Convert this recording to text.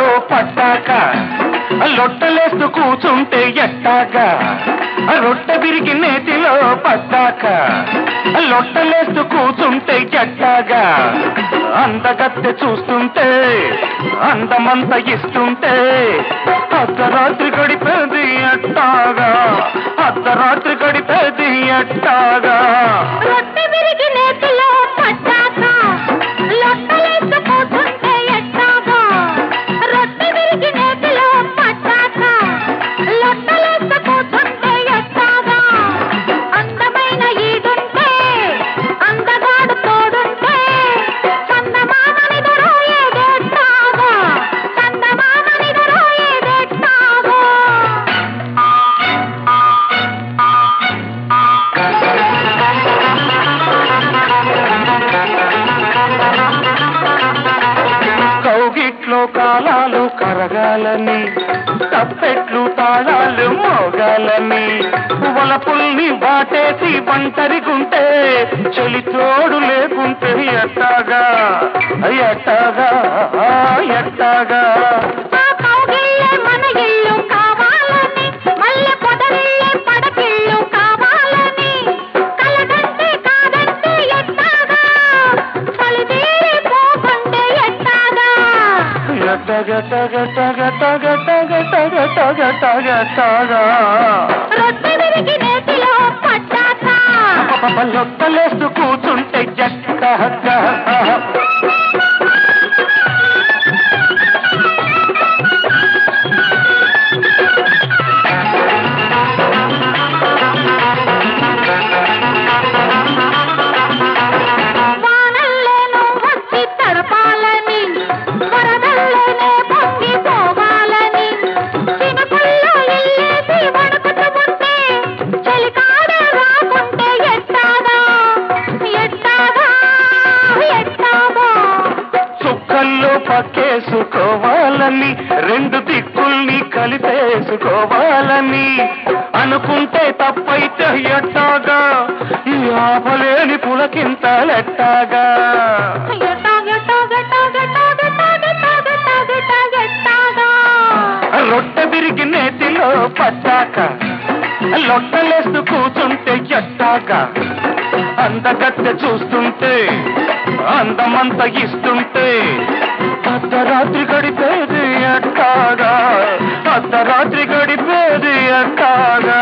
పట్టాక లొట్టలేస్తూ కూచుంటే ఎట్టాగా రొట్టె విరిగి నేతిలో పట్టాక లొట్టలేస్తూ కూచుంటే ఎట్టాగా అందగత్తె చూస్తుంటే అందమంత ఇస్తుంటే అర్ధరాత్రి గడిపేది ఎట్టాగా అర్ధరాత్రి గడిపేది ఎట్టాగా రొట్టె విరిగి నేతిలో పట్టాక లొట్టలేస్తూ కూర్చుంటే ఎట్టాగా రొట్టె విరిగి నేతిలో పట్టాక లొట్టలేస్తూ కూర్చుంటే ఎట్టాగా అందమైన ఈదుంటే అందగాడు తోడుంటే చందమామనిదరో ఏదెట్టాగా చందమామనిదరో ఏదెట్టాగా కౌగిట్లో కాలాలు కరగాలని తప్పెట్లు తాళాలు మోగాలని వలపుల్ని వాటేసి ఒంటరిగుంటే చెలి తోడు లేకుంటే ఎట్టాగా ఎట్టాగా ఎట్టాగా ఆ కౌగిళ్ళే మన ఇల్లు కావాలని మల్లె పొదరిల్లే పడకిల్లు కావాలని కలదంటే కాదంటే ఎట్టాగా చలిదీరి పోకుంటే ఎట్టాగా ఎట్టగట్టగట్టగట్టగట్టగట్టగట్టగట్టగా రొట్టె విరిగి నేతిలో పట్టాక లొట్టలేస్తూ కూర్చుంటే ఎట్టగా వానల్లోనూ వచ్చి తడపాలని వరదల్లోనే పొంగి పోవాలని చినుకుల్లో ఇల్లేసి వణుకుతూ ఉంటే చలికాడ రాకుంటే ఎట్టాగా ఎట్టాగా ఎట్టాగా చుక్కల్లో పక్కేసుకోవాలని రెండు దిక్కుల్ని కలిపేసుకోవాలని అనుకుంటే తప్పైతే ఎట్టాగా ఈ ఆపలేని పులకింతలెట్టాగా ఎట్టాగా ఎట్టాగా ఎట్టాగా ఎట్టాగా ఎట్టాగా ఎట్టాగా ఎట్టాగా రొట్టె విరిగి నేతిలో పట్టాక లొట్టలేస్తూ కూచుంటే ఎట్టాగా అందగత్తె చూస్తుంటే అందమంత ఇస్తుంటే అర్ధరాత్రి గడిపేది ఎట్టాగా అర్ధరాత్రి గడిపేది ఎట్టాగా